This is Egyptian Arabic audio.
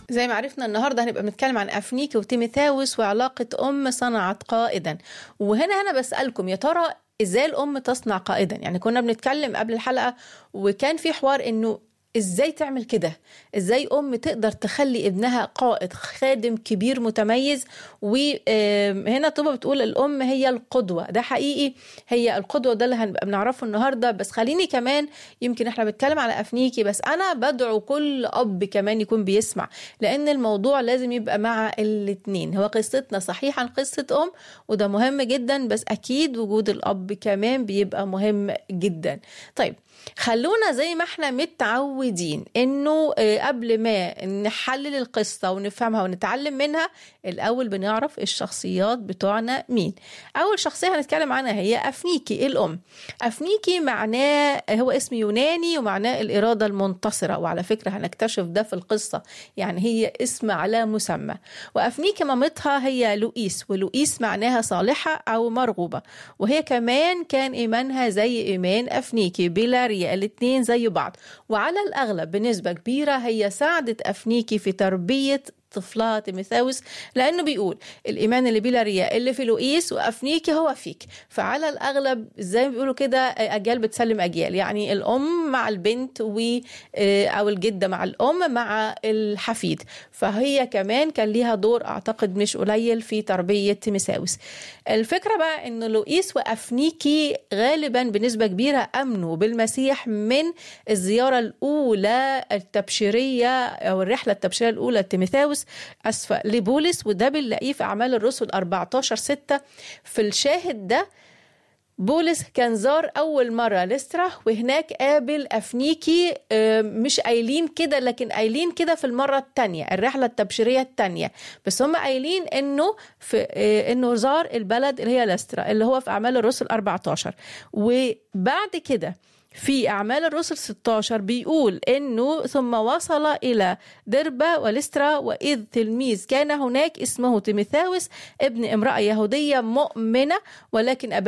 زي ما عرفنا النهارده هنبقى بنتكلم عن افنيكي وتيميثاوس وعلاقه ام صنعت قائدا وهنا انا بسالكم يا ترى ازاي الام تصنع قائدا يعني كنا بنتكلم قبل الحلقه وكان في حوار انه ازاي تعمل كده ازاي ام تقدر تخلي ابنها قائد خادم كبير متميز وهنا طوبة بتقول الام هي القدوة ده حقيقي هي القدوة ده اللي هنبقى بنعرفه النهاردة بس خليني كمان يمكن احنا بنتكلم على افنيكي بس انا بدعو كل اب كمان يكون بيسمع لان الموضوع لازم يبقى مع الاتنين هو قصتنا صحيح عن قصة ام وده مهم جدا بس اكيد وجود الاب كمان بيبقى مهم جدا طيب خلونا زي ما احنا متعودين انه قبل ما نحلل القصه ونفهمها ونتعلم منها الاول بنعرف الشخصيات بتوعنا مين اول شخصيه هنتكلم عنها هي افنيكي الام افنيكي معناه هو اسم يوناني ومعناه الاراده المنتصره وعلى فكره هنكتشف ده في القصه يعني هي اسم على مسمى وافنيكي مامتها هي لوئيس ولوئيس معناها صالحه او مرغوبه وهي كمان كان ايمانها زي ايمان افنيكي بلا الجارية الاتنين زي بعض وعلى الأغلب بنسبة كبيرة هي ساعدت أفنيكي في تربية طفلها تيميثاوس لانه بيقول الايمان اللي بلا رياء اللي في لوئيس وافنيكي هو فيك فعلى الاغلب زي ما بيقولوا كده اجيال بتسلم اجيال يعني الام مع البنت و او الجده مع الام مع الحفيد فهي كمان كان ليها دور اعتقد مش قليل في تربيه تيميثاوس الفكره بقى ان لوئيس وافنيكي غالبا بنسبه كبيره امنوا بالمسيح من الزياره الاولى التبشيريه او الرحله التبشيريه الاولى لتيميثاوس أسفة لبولس وده بنلاقيه في أعمال الرسل 14 6 في الشاهد ده بولس كان زار أول مرة لسترا وهناك قابل أفنيكي مش قايلين كده لكن قايلين كده في المرة التانية الرحلة التبشيرية التانية بس هم قايلين إنه في إنه زار البلد اللي هي لسترا اللي هو في أعمال الرسل 14 وبعد كده في أعمال الرسل 16 بيقول إنه ثم وصل إلى دربة ولسترا وإذ تلميذ كان هناك اسمه تيميثاوس ابن امرأة يهودية مؤمنة ولكن أبا